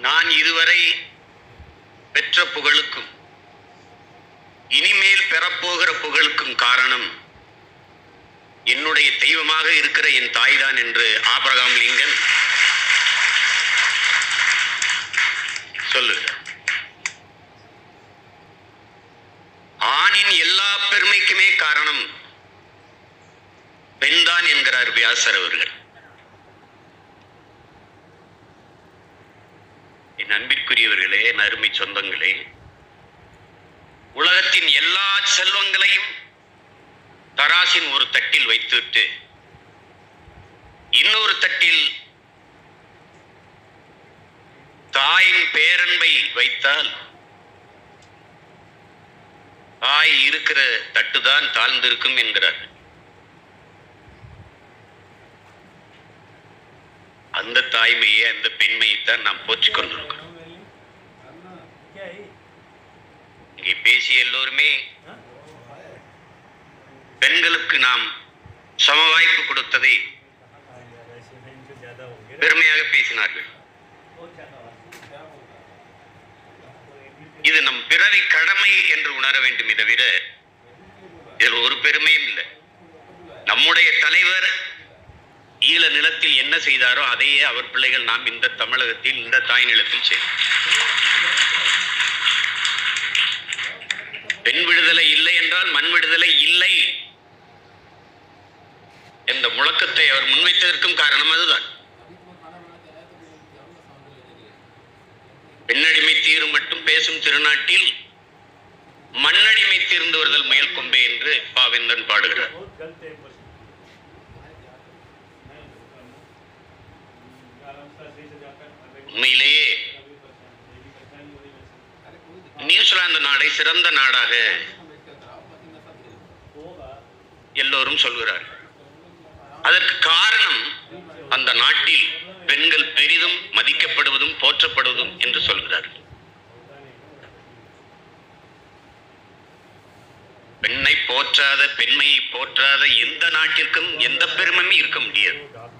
நான் இதுவரை பெற்ற புகழுக்கும் இனிமேல் பெறப்போகிற புகழுக்கும் காரணம் என்னுடைய தெய்வமாக இருக்கிற என் தாய்தான் என்று ஆபிரகாம் லிங்கன் சொல்லுகிறார் ஆணின் எல்லா பெருமைக்குமே காரணம் பெண்தான் என்கிறார் வியாசர் அவர்கள் என் அன்பிற்குரியவர்களே என் அருமை சொந்தங்களே உலகத்தின் எல்லா செல்வங்களையும் தராசின் ஒரு தட்டில் வைத்துவிட்டு இன்னொரு தட்டில் தாயின் பேரன்பை வைத்தால் தாய் இருக்கிற தட்டுதான் தாழ்ந்திருக்கும் என்கிறார் அந்த தாய்மையை அந்த பெண்மையைத்தான் நாம் போற்றிக் கொண்டிருக்கிறோம் இங்கே பேசிய எல்லோருமே பெண்களுக்கு நாம் சம வாய்ப்பு கொடுத்ததை பெருமையாக பேசினார்கள் இது நம் பிறவி கடமை என்று உணர வேண்டும் தவிர இதில் ஒரு பெருமையும் இல்லை நம்முடைய தலைவர் ஈழ நிலத்தில் என்ன செய்தாரோ அதையே அவர் பிள்ளைகள் நாம் இந்த தமிழகத்தில் இந்த தாய் நிலத்தில் செய்வோம் பெண் விடுதலை இல்லை என்றால் மண் விடுதலை இல்லை என்ற முழக்கத்தை அவர் முன்வைத்ததற்கும் காரணம் அதுதான் பெண்ணடிமை தீரும் மட்டும் பேசும் திருநாட்டில் மண்ணடிமை தீர்ந்து வருதல் முயல் கொம்பே என்று பாவேந்தன் பாடுகிறார் உண்மையிலேயே நியூசிலாந்து நாடை சிறந்த நாடாக எல்லோரும் சொல்கிறார்கள் அதற்கு காரணம் அந்த நாட்டில் பெண்கள் பெரிதும் மதிக்கப்படுவதும் போற்றப்படுவதும் என்று சொல்கிறார்கள் பெண்ணை போற்றாத பெண்மையை போற்றாத எந்த நாட்டிற்கும் எந்த பெருமையும் இருக்க முடியாது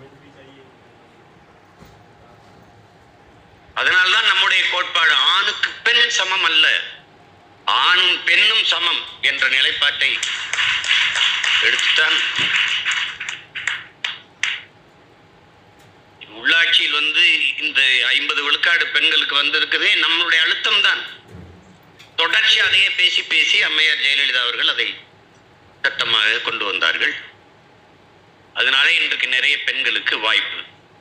அதனால்தான் நம்முடைய கோட்பாடு ஆணுக்கு பெண் சமம் அல்ல ஆணும் பெண்ணும் சமம் என்ற நிலைப்பாட்டை எடுத்துத்தான் உள்ளாட்சியில் வந்து இந்த ஐம்பது விழுக்காடு பெண்களுக்கு வந்திருக்குதே நம்மளுடைய அழுத்தம் தான் தொடர்ச்சி அதையே பேசி பேசி அம்மையார் ஜெயலலிதா அவர்கள் அதை சட்டமாக கொண்டு வந்தார்கள் அதனால இன்றைக்கு நிறைய பெண்களுக்கு வாய்ப்பு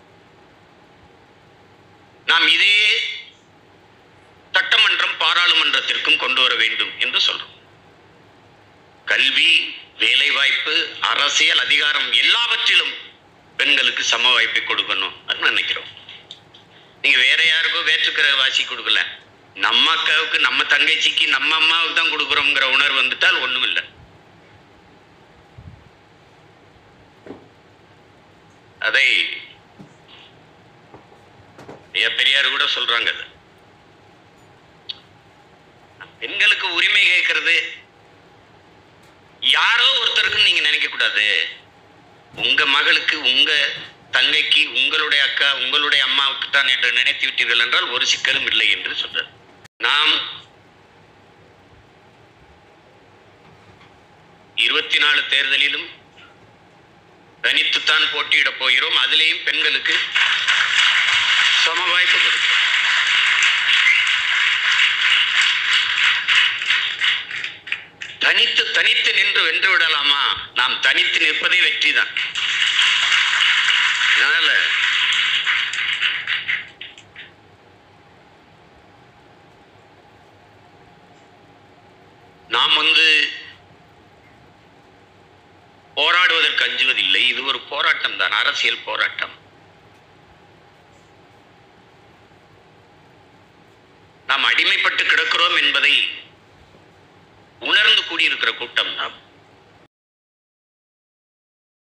நாம் இதே சட்டமன்றம் பாராளுமன்றத்திற்கும் கொண்டு வர வேண்டும் என்று சொல்றோம் கல்வி வேலைவாய்ப்பு அரசியல் அதிகாரம் எல்லாவற்றிலும் பெண்களுக்கு சம வாய்ப்பை கொடுக்கணும் அது நினைக்கிறோம் நீங்க வேற யாருக்கோ வேற்றுக்கிற வாசி கொடுக்கல நம்ம அக்காவுக்கு நம்ம தங்கச்சிக்கு நம்ம அம்மாவுக்கு தான் கொடுக்குறோங்கிற உணர்வு வந்துட்டால் ஒண்ணும் இல்லை அதை ஐயா பெரியார் கூட சொல்றாங்க அது பெண்களுக்கு உரிமை கேட்கறது யாரோ ஒருத்தருக்கு நீங்க நினைக்க கூடாது உங்க மகளுக்கு உங்க தங்கைக்கு உங்களுடைய அக்கா உங்களுடைய அம்மாவுக்கு தான் என்று நினைத்து விட்டீர்கள் என்றால் ஒரு சிக்கலும் இல்லை என்று சொல்றார் நாம் இருபத்தி நாலு தேர்தலிலும் தனித்துத்தான் போட்டியிடப் போகிறோம் அதிலேயும் பெண்களுக்கு சம வாய்ப்பு கொடுக்கும் தனித்து தனித்து நின்று வென்று விடலாமா நாம் தனித்து நிற்பதே வெற்றிதான் அதனால நாம் வந்து போராடுவதற்கு அஞ்சுவதில்லை இது ஒரு போராட்டம் தான் அரசியல் போராட்டம் நாம் அடிமைப்பட்டு கிடக்கிறோம் என்பதை உணர்ந்து கூடியிருக்கிற கூட்டம் தான்